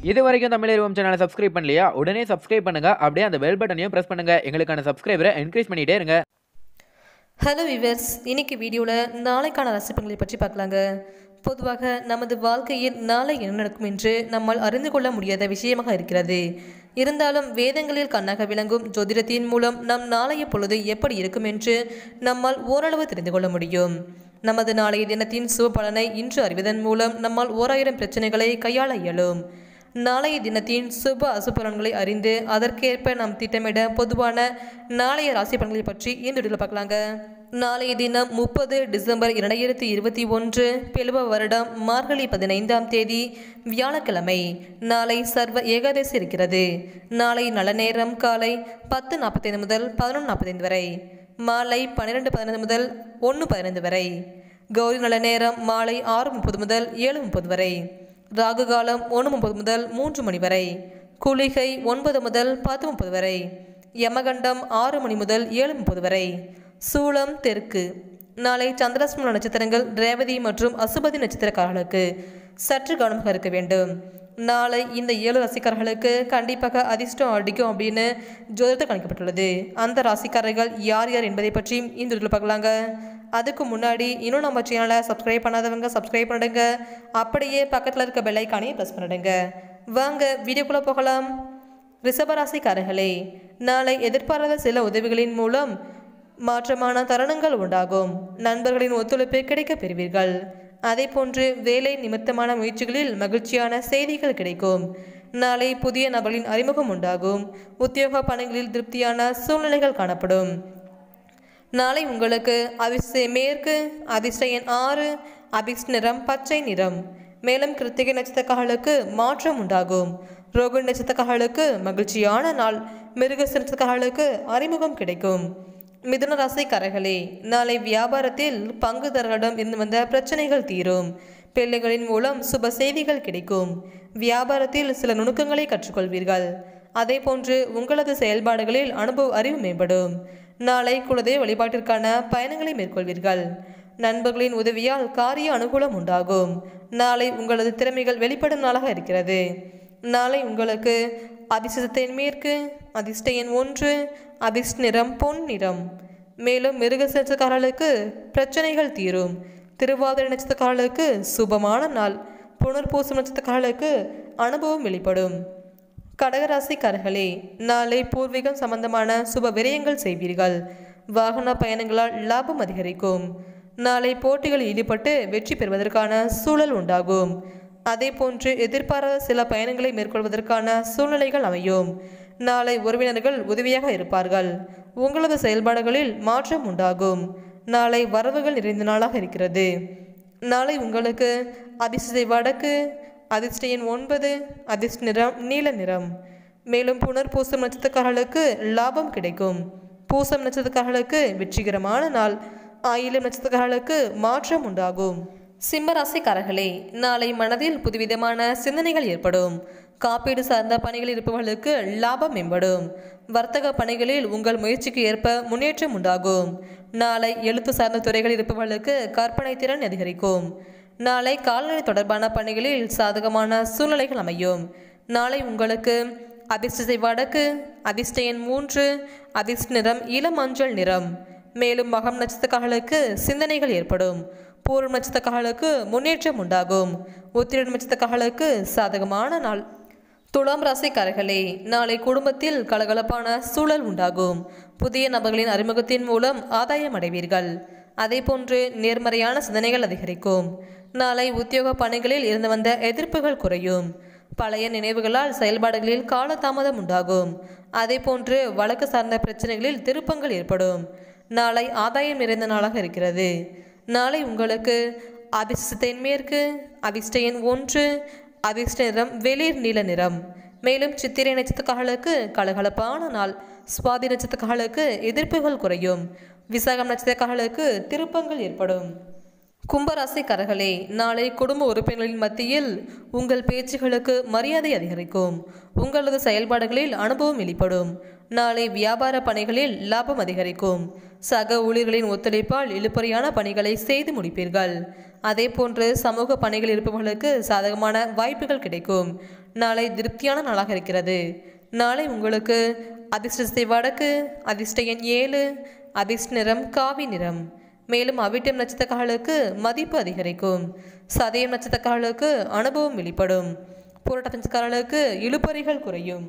இது வரைக்கும் தமிழ் சேனலை சப்ஸ்கிரைப் பண்ணலையா உடனே சப்ஸ்கிரைப் பண்ணுங்க அப்படியே அந்த பெல் பட்டனையும் பிரஸ் பண்ணுங்க எங்களுக்கான சப்ஸ்கிரைபரை என்கரேஜ் பண்ணிட்டே இருங்க ஹலோ விவர்ஸ் இன்னைக்கு வீடியோவில் நாளைக்கான ராசி பலன்களை பற்றி பார்க்கலாங்க பொதுவாக நமது வாழ்க்கையில் நாளை என்ன நடக்கும் என்று நம்மால் அறிந்து கொள்ள முடியாத விஷயமாக இருக்கிறது இருந்தாலும் வேதங்களில் கண்ணாக விளங்கும் ஜோதிடத்தின் மூலம் நம் நாளைய பொழுது எப்படி இருக்கும் என்று நம்மால் ஓரளவு தெரிந்து கொள்ள முடியும் நமது நாளைய தினத்தின் சுப பலனை இன்று அறிவதன் மூலம் நம்மால் ஓராயிரம் பிரச்சனைகளை கையாள இயலும் நாளைய தினத்தின் சுப அசுபலன்களை அறிந்து அதற்கேற்ப நாம் திட்டமிட பொதுவான நாளைய ராசி பலன்களை பற்றி இந்த வீடியோவில் பார்க்கலாங்க நாளைய தினம் முப்பது டிசம்பர் இரண்டாயிரத்தி இருபத்தி ஒன்று பிளவ வருடம் மார்கழி பதினைந்தாம் தேதி வியாழக்கிழமை நாளை சர்வ ஏகாதசி இருக்கிறது நாளை நல்ல நேரம் காலை பத்து நாற்பத்தைந்து முதல் பதினொன்று நாற்பத்தைந்து வரை மாலை பன்னிரெண்டு பதினைந்து முதல் ஒன்று பதினைந்து வரை கௌரி நல்ல நேரம் மாலை ஆறு முப்பது முதல் ஏழு முப்பது வரை ராகு காலம் ஒன்று முப்பது முதல் மூன்று மணி வரை குளிகை ஒன்பது முதல் பத்து முப்பது வரை யமகண்டம் ஆறு மணி முதல் ஏழு முப்பது வரை சூளம் தெற்கு நாளை சந்திரஸ்மல நட்சத்திரங்கள் ரேவதி மற்றும் அசுபதி நட்சத்திரக்காரர்களுக்கு சற்று கவனமாக இருக்க வேண்டும் நாளை இந்த ஏழு ராசிக்காரர்களுக்கு கண்டிப்பாக அதிர்ஷ்டம் அடிக்கும் அப்படின்னு ஜோதிடத்தில் கணிக்கப்பட்டுள்ளது அந்த ராசிக்காரர்கள் யார் யார் என்பதை பற்றி இந்த வீடியோவில் பார்க்கலாங்க அதுக்கு முன்னாடி இன்னும் நம்ம சேனலை சப்ஸ்கிரைப் பண்ணாதவங்க சப்ஸ்கிரைப் பண்ணிடுங்க அப்படியே பக்கத்தில் இருக்க பெல்லைக்கானே ப்ரெஸ் பண்ணிடுங்க வாங்க வீடியோக்குள்ளே போகலாம் ரிஷபராசிக்காரர்களே நாளை எதிர்பாராத சில உதவிகளின் மூலம் மாற்றமான தருணங்கள் உண்டாகும் நண்பர்களின் ஒத்துழைப்பு கிடைக்கப் பெறுவீர்கள் அதே போன்று வேலை நிமித்தமான முயற்சிகளில் மகிழ்ச்சியான செய்திகள் கிடைக்கும் நாளை புதிய நபர்களின் அறிமுகம் உண்டாகும் உத்தியோக பணிகளில் திருப்தியான சூழ்நிலைகள் காணப்படும் நாளை உங்களுக்கு அதிர்ஷ்ட மேற்கு அதிர்ஷ்ட எண் ஆறு அதிர்ஷ்ட நிறம் பச்சை நிறம் மேலும் கிருத்திகை நட்சத்திரக்காரர்களுக்கு மாற்றம் உண்டாகும் ரோகிணி நட்சத்திரக்காரர்களுக்கு மகிழ்ச்சியான நாள் மிருகச நட்சத்திரக்காரர்களுக்கு அறிமுகம் கிடைக்கும் மிதுன ராசிக்காரர்களே நாளை வியாபாரத்தில் பங்குதாரர்களிடம் இருந்து வந்த பிரச்சனைகள் தீரும் பிள்ளைகளின் மூலம் சுப செய்திகள் கிடைக்கும் வியாபாரத்தில் சில நுணுக்கங்களை கற்றுக்கொள்வீர்கள் அதே போன்று உங்களது செயல்பாடுகளில் அனுபவ அறிவு மேம்படும் நாளை குலதெய்வ வழிபாட்டிற்கான பயணங்களை மேற்கொள்வீர்கள் நண்பர்களின் உதவியால் காரிய அனுகூலம் உண்டாகும் நாளை உங்களது திறமைகள் வெளிப்படும் நாளாக இருக்கிறது நாளை உங்களுக்கு அதிர்ஷ்டத்தின் மேற்கு அதிர்ஷ்ட எண் ஒன்று அதிர்ஷ்ட நிறம் பொன் நிறம் மேலும் மிருக நட்சத்திரக்காரர்களுக்கு பிரச்சனைகள் தீரும் திருவாதிரை நட்சத்திரக்காரர்களுக்கு சுபமான நாள் புனர்பூசம் நட்சத்திரக்காரர்களுக்கு அனுபவம் வெளிப்படும் கடகராசிக்காரர்களே நாளை பூர்வீகம் சம்பந்தமான சுப விரயங்கள் செய்வீர்கள் வாகன பயணங்களால் லாபம் அதிகரிக்கும் நாளை போட்டிகளில் ஈடுபட்டு வெற்றி பெறுவதற்கான சூழல் உண்டாகும் அதே போன்று எதிர்பாராத சில பயணங்களை மேற்கொள்வதற்கான சூழ்நிலைகள் அமையும் நாளை உறவினர்கள் உதவியாக இருப்பார்கள் உங்களது செயல்பாடுகளில் மாற்றம் உண்டாகும் நாளை வரவுகள் நிறைந்த நாளாக இருக்கிறது நாளை உங்களுக்கு அதிர்ஷ்ட வடக்கு அதிர்ஷ்ட எண் ஒன்பது அதிர்ஷ்ட நிறம் நீல நிறம் மேலும் புனர் பூசம் நட்சத்திரக்காரர்களுக்கு லாபம் கிடைக்கும் பூசம் நட்சத்திரக்காரர்களுக்கு வெற்றிகரமான நாள் ஆயிலம் நட்சத்திரக்காரர்களுக்கு மாற்றம் உண்டாகும் சிம்ம ராசிக்காரர்களே நாளை மனதில் புதுவிதமான சிந்தனைகள் ஏற்படும் காப்பீடு சார்ந்த பணிகளில் இருப்பவர்களுக்கு லாபம் மேம்படும் வர்த்தக பணிகளில் உங்கள் முயற்சிக்கு ஏற்ப முன்னேற்றம் உண்டாகும் நாளை எழுத்து சார்ந்த துறைகளில் இருப்பவர்களுக்கு கற்பனை திறன் அதிகரிக்கும் நாளை கால்நடை தொடர்பான பணிகளில் சாதகமான சூழ்நிலைகள் அமையும் நாளை உங்களுக்கு அதிர்ஷ்ட வடக்கு அதிர்ஷ்ட எண் மூன்று அதிர்ஷ்ட நிறம் இளம் மஞ்சள் நிறம் மேலும் மகம் நட்சத்திரக்காரர்களுக்கு சிந்தனைகள் ஏற்படும் பூர்வ நட்சத்திரக்காரர்களுக்கு முன்னேற்றம் உண்டாகும் உத்திரன் நட்சத்திரக்காரர்களுக்கு சாதகமான நாள் துலாம் ராசிக்காரர்களே நாளை குடும்பத்தில் கலகலப்பான சூழல் உண்டாகும் புதிய நபர்களின் அறிமுகத்தின் மூலம் ஆதாயம் அடைவீர்கள் அதே போன்று நேர்மறையான சிந்தனைகள் அதிகரிக்கும் நாளை உத்தியோக பணிகளில் இருந்து வந்த எதிர்ப்புகள் குறையும் பழைய நினைவுகளால் செயல்பாடுகளில் காலதாமதம் உண்டாகும் அதே போன்று வழக்கு சார்ந்த பிரச்சனைகளில் திருப்பங்கள் ஏற்படும் நாளை ஆதாயம் நிறைந்த நாளாக இருக்கிறது நாளை உங்களுக்கு அதிர்ஷ்ட தென்மேற்கு அதிர்ஷ்ட எண் ஒன்று அதிர்ஷ்ட நிறம் வெளிர் நீல நிறம் மேலும் சித்திரை நட்சத்திரக்காரர்களுக்கு கலகலப்பான நாள் சுவாதி நட்சத்திரக்காரர்களுக்கு எதிர்ப்புகள் குறையும் விசாகம் நட்சத்திரக்காரர்களுக்கு திருப்பங்கள் ஏற்படும் கும்பராசிக்காரர்களே நாளை குடும்ப உறுப்பினர்களின் மத்தியில் உங்கள் பேச்சுகளுக்கு மரியாதை அதிகரிக்கும் உங்களது செயல்பாடுகளில் அனுபவம் வெளிப்படும் நாளை வியாபார பணிகளில் லாபம் அதிகரிக்கும் சக ஊழியர்களின் ஒத்துழைப்பால் இழுபறியான பணிகளை செய்து முடிப்பீர்கள் அதே போன்று சமூக பணிகள் இருப்பவர்களுக்கு சாதகமான வாய்ப்புகள் கிடைக்கும் நாளை திருப்தியான நாளாக இருக்கிறது நாளை உங்களுக்கு அதிர்ஷ்டத்தை வடக்கு அதிர்ஷ்ட எண் ஏழு அதிர்ஷ்ட நிறம் காவி நிறம் மேலும் அவிட்டம் நட்சத்திரக்காரர்களுக்கு மதிப்பு அதிகரிக்கும் சதயம் நட்சத்திரக்காரர்களுக்கு அனுபவம் வெளிப்படும் போராட்ட நட்சத்திரக்காரர்களுக்கு இழுபறிகள் குறையும்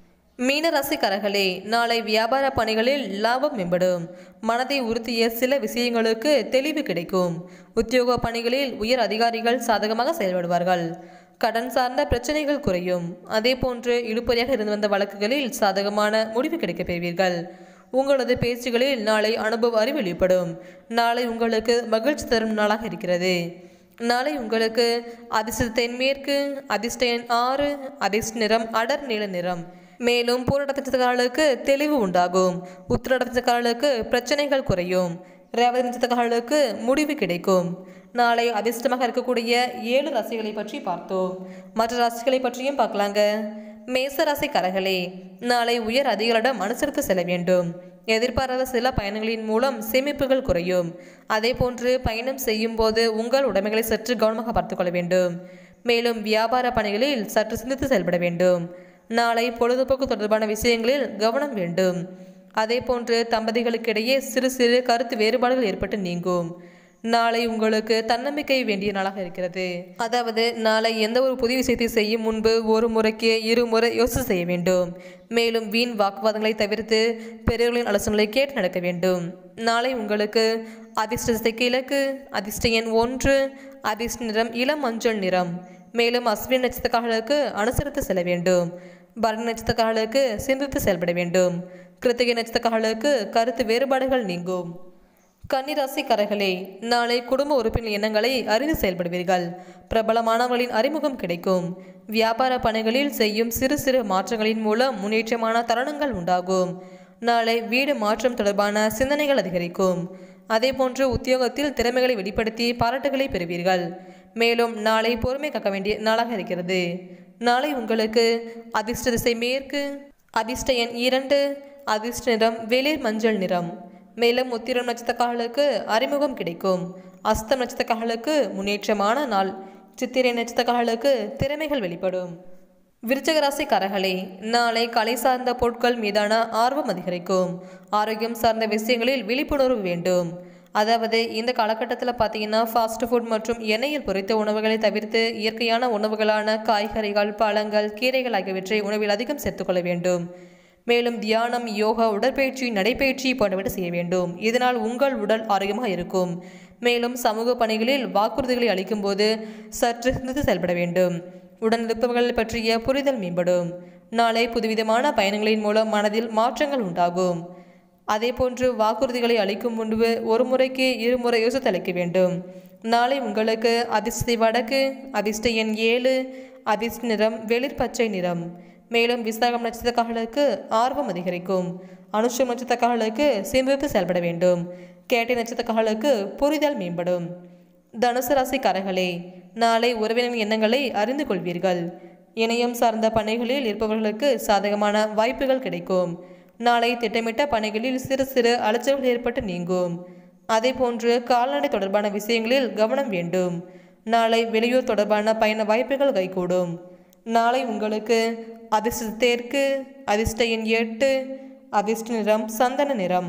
மீன ராசிக்காரர்களே நாளை வியாபார பணிகளில் லாபம் மேம்படும் மனதை உறுத்திய சில விஷயங்களுக்கு தெளிவு கிடைக்கும் உத்தியோக பணிகளில் உயர் அதிகாரிகள் சாதகமாக செயல்படுவார்கள் கடன் சார்ந்த பிரச்சனைகள் குறையும் அதே போன்று இழுபறியாக இருந்து வந்த வழக்குகளில் சாதகமான முடிவு கிடைக்கப் பெறுவீர்கள் உங்களது பேச்சுகளில் நாளை அனுபவ அறிவு வெளிப்படும் நாளை உங்களுக்கு மகிழ்ச்சி தரும் நாளாக இருக்கிறது நாளை உங்களுக்கு அதிர்ஷ்ட தென்மேற்கு அதிர்ஷ்ட எண் ஆறு அதிர்ஷ்ட நிறம் அடர் நீல நிறம் மேலும் போராட்டத்திற்கு தெளிவு உண்டாகும் உத்திராடத்திற்கு பிரச்சனைகள் குறையும் ரேவதி நட்சத்திரக்காரர்களுக்கு முடிவு கிடைக்கும் நாளை அதிர்ஷ்டமாக இருக்கக்கூடிய ஏழு ராசிகளை பற்றி பார்த்தோம் மற்ற ராசிகளை பற்றியும் பார்க்கலாங்க மேச ராசிக்காரர்களே நாளை உயர் அதிகாரிடம் அனுசரித்து செல்ல வேண்டும் எதிர்பாராத சில பயணங்களின் மூலம் சேமிப்புகள் குறையும் அதே போன்று பயணம் செய்யும் போது உங்கள் உடைமைகளை சற்று கவனமாக பார்த்துக்கொள்ள வேண்டும் மேலும் வியாபார பணிகளில் சற்று சிந்தித்து செயல்பட வேண்டும் நாளை பொழுதுபோக்கு தொடர்பான விஷயங்களில் கவனம் வேண்டும் அதே போன்று தம்பதிகளுக்கிடையே சிறு சிறு கருத்து வேறுபாடுகள் ஏற்பட்டு நீங்கும் நாளை உங்களுக்கு தன்னம்பிக்கை வேண்டிய நாளாக இருக்கிறது அதாவது நாளை எந்த ஒரு புதிய விஷயத்தை செய்யும் முன்பு ஒரு முறைக்கு இருமுறை யோசித்து செய்ய வேண்டும் மேலும் வீண் வாக்குவாதங்களை தவிர்த்து பெரியவர்களின் ஆலோசனைகளை கேட்டு நடக்க வேண்டும் நாளை உங்களுக்கு அதிர்ஷ்டத்தை கிழக்கு அதிர்ஷ்ட எண் ஒன்று அதிர்ஷ்ட நிறம் இளம் மஞ்சள் நிறம் மேலும் அஸ்வின் நட்சத்திரக்காரர்களுக்கு அனுசரித்து செல்ல வேண்டும் பரணி நட்சத்திரக்காரர்களுக்கு சிந்தித்து செயல்பட வேண்டும் கிருத்திகை நட்சத்திரக்காரர்களுக்கு கருத்து வேறுபாடுகள் நீங்கும் கன்னிராசிக்காரர்களே நாளை குடும்ப உறுப்பினர் எண்ணங்களை அறிந்து செயல்படுவீர்கள் பிரபலமானவர்களின் அறிமுகம் கிடைக்கும் வியாபார பணிகளில் செய்யும் சிறு சிறு மாற்றங்களின் மூலம் முன்னேற்றமான தருணங்கள் உண்டாகும் நாளை வீடு மாற்றம் தொடர்பான சிந்தனைகள் அதிகரிக்கும் அதேபோன்று உத்தியோகத்தில் திறமைகளை வெளிப்படுத்தி பாராட்டுகளை பெறுவீர்கள் மேலும் நாளை பொறுமை காக்க வேண்டிய நாளாக இருக்கிறது நாளை உங்களுக்கு அதிர்ஷ்ட திசை மேற்கு அதிர்ஷ்ட எண் இரண்டு அதிர்ஷ்ட நிறம் வெளிர் மஞ்சள் நிறம் மேலும் உத்திரம் நட்சத்திரக்காரர்களுக்கு அறிமுகம் கிடைக்கும் அஸ்தம் நட்சத்திரக்காரர்களுக்கு முன்னேற்றமான நாள் சித்திரை நட்சத்திரக்காரர்களுக்கு திறமைகள் வெளிப்படும் விருச்சக ராசிக்காரர்களே நாளை கலை சார்ந்த பொருட்கள் மீதான ஆர்வம் அதிகரிக்கும் ஆரோக்கியம் சார்ந்த விஷயங்களில் விழிப்புணர்வு வேண்டும் அதாவது இந்த காலகட்டத்தில் பார்த்தீங்கன்னா ஃபாஸ்ட் ஃபுட் மற்றும் எண்ணெயில் பொரித்த உணவுகளை தவிர்த்து இயற்கையான உணவுகளான காய்கறிகள் பழங்கள் கீரைகள் ஆகியவற்றை உணவில் அதிகம் சேர்த்துக்கொள்ள வேண்டும் மேலும் தியானம் யோகா உடற்பயிற்சி நடைப்பயிற்சி போன்றவற்றை செய்ய வேண்டும் இதனால் உங்கள் உடல் ஆரோக்கியமாக இருக்கும் மேலும் சமூக பணிகளில் வாக்குறுதிகளை அளிக்கும்போது சற்று சிந்தித்து செயல்பட வேண்டும் உடன் இருப்பவர்கள் பற்றிய புரிதல் மேம்படும் நாளை புதுவிதமான பயணங்களின் மூலம் மனதில் மாற்றங்கள் உண்டாகும் அதேபோன்று வாக்குறுதிகளை அளிக்கும் முன்பு ஒரு முறைக்கு இருமுறை யோசித்து அளிக்க வேண்டும் நாளை உங்களுக்கு அதிர்ஷ்ட வடக்கு அதிர்ஷ்ட எண் ஏழு அதிர்ஷ்ட நிறம் வெளிர் பச்சை நிறம் மேலும் விசாகம் நட்சத்திரக்காரர்களுக்கு ஆர்வம் அதிகரிக்கும் அனுஷம் நட்சத்திரக்காரர்களுக்கு சிந்தித்து செயல்பட வேண்டும் கேட்டை நட்சத்திரக்காரர்களுக்கு புரிதல் மேம்படும் தனுசு ராசிக்காரர்களே நாளை உறவினரின் எண்ணங்களை அறிந்து கொள்வீர்கள் இணையம் சார்ந்த பணிகளில் இருப்பவர்களுக்கு சாதகமான வாய்ப்புகள் கிடைக்கும் நாளை திட்டமிட்ட பணிகளில் சிறு சிறு அலைச்சல்கள் ஏற்பட்டு நீங்கும் அதேபோன்று கால்நடை தொடர்பான விஷயங்களில் கவனம் வேண்டும் நாளை வெளியூர் தொடர்பான பயண வாய்ப்புகள் கைகூடும் நாளை உங்களுக்கு அதிர்ஷ்ட தேர்க்கு அதிர்ஷ்ட எண் எட்டு அதிர்ஷ்ட நிறம் சந்தன நிறம்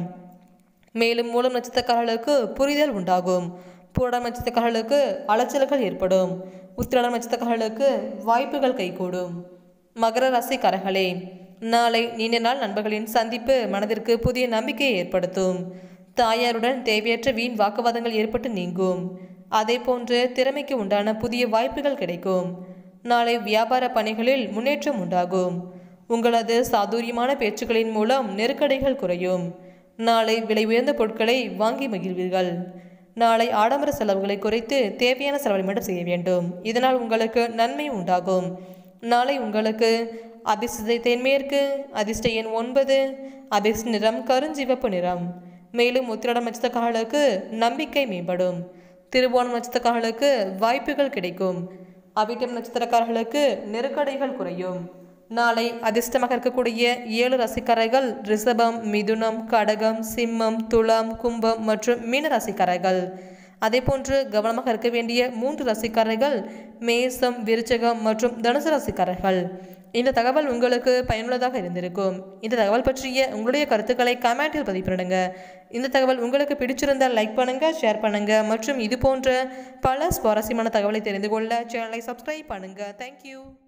மேலும் மூலம் நட்சத்திரக்காரர்களுக்கு புரிதல் உண்டாகும் பூரம் நட்சத்திரக்காரர்களுக்கு அலைச்சல்கள் ஏற்படும் உத்திராடம் நட்சத்திரக்காரர்களுக்கு வாய்ப்புகள் கைகூடும் மகர ராசிக்காரர்களே நாளை நீண்ட நாள் நண்பர்களின் சந்திப்பு மனதிற்கு புதிய நம்பிக்கையை ஏற்படுத்தும் தாயாருடன் தேவையற்ற வீண் வாக்குவாதங்கள் ஏற்பட்டு நீங்கும் அதே போன்று திறமைக்கு உண்டான புதிய வாய்ப்புகள் கிடைக்கும் நாளை வியாபார பணிகளில் முன்னேற்றம் உண்டாகும் உங்களது சாதுரியமான பேச்சுக்களின் மூலம் நெருக்கடிகள் குறையும் நாளை விலை உயர்ந்த பொருட்களை வாங்கி மகிழ்வீர்கள் நாளை ஆடம்பர செலவுகளை குறைத்து தேவையான செலவை மட்டும் செய்ய வேண்டும் இதனால் உங்களுக்கு நன்மை உண்டாகும் நாளை உங்களுக்கு அதிர்ஷ்ட தென்மேற்கு அதிர்ஷ்ட எண் ஒன்பது அதிர்ஷ்ட நிறம் கருஞ்சிவப்பு நிறம் மேலும் உத்திராடம் நட்சத்திரக்காரர்களுக்கு நம்பிக்கை மேம்படும் திருவோணம் நட்சத்திரக்காரர்களுக்கு வாய்ப்புகள் கிடைக்கும் அவிட்டம் நட்சத்திரக்காரர்களுக்கு நெருக்கடிகள் குறையும் நாளை அதிர்ஷ்டமாக இருக்கக்கூடிய ஏழு ரசிகரைகள் ரிஷபம் மிதுனம் கடகம் சிம்மம் துலாம் கும்பம் மற்றும் மீன ரசிகரைகள் அதேபோன்று கவனமாக இருக்க வேண்டிய மூன்று ராசிக்காரர்கள் மேசம் விருச்சகம் மற்றும் தனுசு ராசிக்காரர்கள் இந்த தகவல் உங்களுக்கு பயனுள்ளதாக இருந்திருக்கும் இந்த தகவல் பற்றிய உங்களுடைய கருத்துக்களை கமெண்டில் பதிவு பண்ணுங்க இந்த தகவல் உங்களுக்கு பிடிச்சிருந்தால் லைக் பண்ணுங்க ஷேர் பண்ணுங்க மற்றும் இது போன்ற பல சுவாரஸ்யமான தகவலை தெரிந்து கொள்ள சேனலை சப்ஸ்கிரைப் பண்ணுங்க தேங்க்யூ